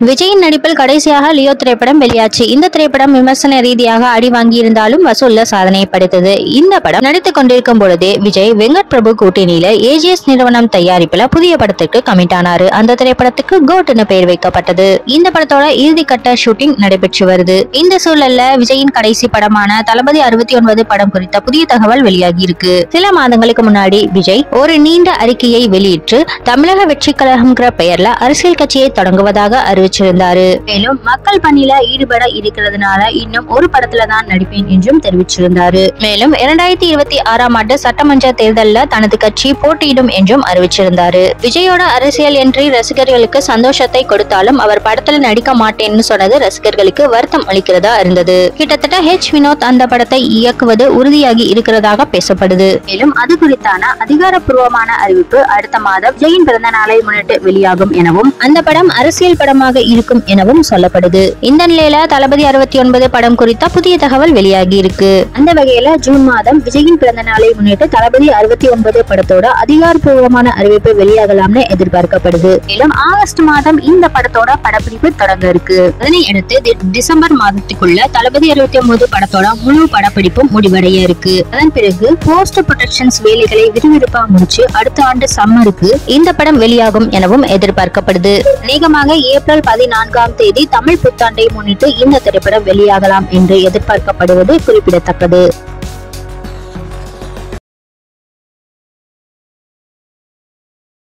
விஜயின் நடிப்பில் கடைசியாக லியோ திரைப்படம் வெளியாச்சு இந்த திரைப்படம் விமர்சன ரீதியாக அடி வாங்கியிருந்தாலும் வசூல்ல சாதனை படைத்தது இந்த படம் நடித்துக் கொண்டிருக்கும் பொழுதே விஜய் வெங்கட் பிரபு கூட்டணியில ஏஜிஎஸ் நிறுவனம் தயாரிப்புல புதிய படத்துக்கு கமிட் ஆனாரு அந்த திரைப்படத்துக்கு கோட்னு பெயர் வைக்கப்பட்டது இந்த படத்தோட இறுதிக்கட்ட ஷூட்டிங் நடைபெற்று வருது இந்த சூழல்ல விஜயின் கடைசி படமான தளபதி அறுபத்தி ஒன்பது படம் குறித்த புதிய தகவல் வெளியாகி இருக்கு சில மாதங்களுக்கு முன்னாடி விஜய் ஒரு நீண்ட அறிக்கையை வெளியிட்டு தமிழக வெற்றி கழகம்ங்கிற பெயர்ல அரசியல் கட்சியை தொடங்குவதாக அறிவிச்சிருந்தாரு மேலும் மக்கள் பணியில ஈடுபட இருக்கிறதுனால இன்னும் ஒரு படத்துல தான் நடிப்பேன் என்றும் தெரிவிச்சிருந்தாரு மேலும் இரண்டாயிரத்தி இருபத்தி ஆறாம் ஆண்டு சட்டமன்ற தேர்தல்ல தனது கட்சி போட்டியிடும் என்றும் அறிவிச்சிருந்தாரு விஜயோட அரசியல் என்றி ரசிகர்களுக்கு சந்தோஷத்தை கொடுத்தாலும் அவர் படத்துல நடிக்க மாட்டேன்னு சொன்னது ரசிகர்களுக்கு வருத்தம் அளிக்கிறதா இருந்தது கிட்டத்தட்ட ஹெச் வினோத் அந்த படத்தை இயக்குவது உறுதியாகி இருக்கிறதாக பேசப்படுது மேலும் அது குறித்தான அதிகாரப்பூர்வமான அறிவிப்பு அடுத்த மாதம் விஜயின் பிறந்த நாளை முன்னிட்டு வெளியாகும் எனவும் அந்த படம் அரசியல் படமாக இருக்கும் எனவும் சொல்லப்படுது இந்த நிலையில தளபதி அறுபத்தி ஒன்பது படம் குறித்த புதிய தகவல் வெளியாகி இருக்கு அந்த வகையில ஜூன் மாதம் விஜயின் பிறந்த நாளை முன்னிட்டு தளபதி அறுபத்தி ஒன்பது படத்தோட அதிகாரப்பூர்வமான அறிவிப்பு வெளியாகலாம்னு எதிர்பார்க்கப்படுது மேலும் ஆகஸ்ட் மாதம் இந்த படத்தோட படப்பிடிப்பு தொடங்க இருக்கு அதனை அடுத்து டி- டிசம்பர் மாதத்துக்குள்ள தளபதி அறுபத்தி ஒன்பது படத்தோட முழு படப்பிடிப்பும் முடிவடைய இருக்கு அதன் பிறகு போஸ்ட் ப்ரொடக்ஷன்ஸ் வேலைகளை விறுவிறுப்பா முடிச்சு அடுத்த ஆண்டு சம்மருக்கு இந்த படம் வெளியாகும் எனவும் எதிர்பார்க்கப்படுது அநேகமாக ஏப்ரல் பதினான்காம் தேதி தமிழ் புத்தாண்டை முன்னிட்டு இந்த திரைப்படம் வெளியாகலாம் என்று எதிர்பார்க்கப்படுவது குறிப்பிடத்தக்கது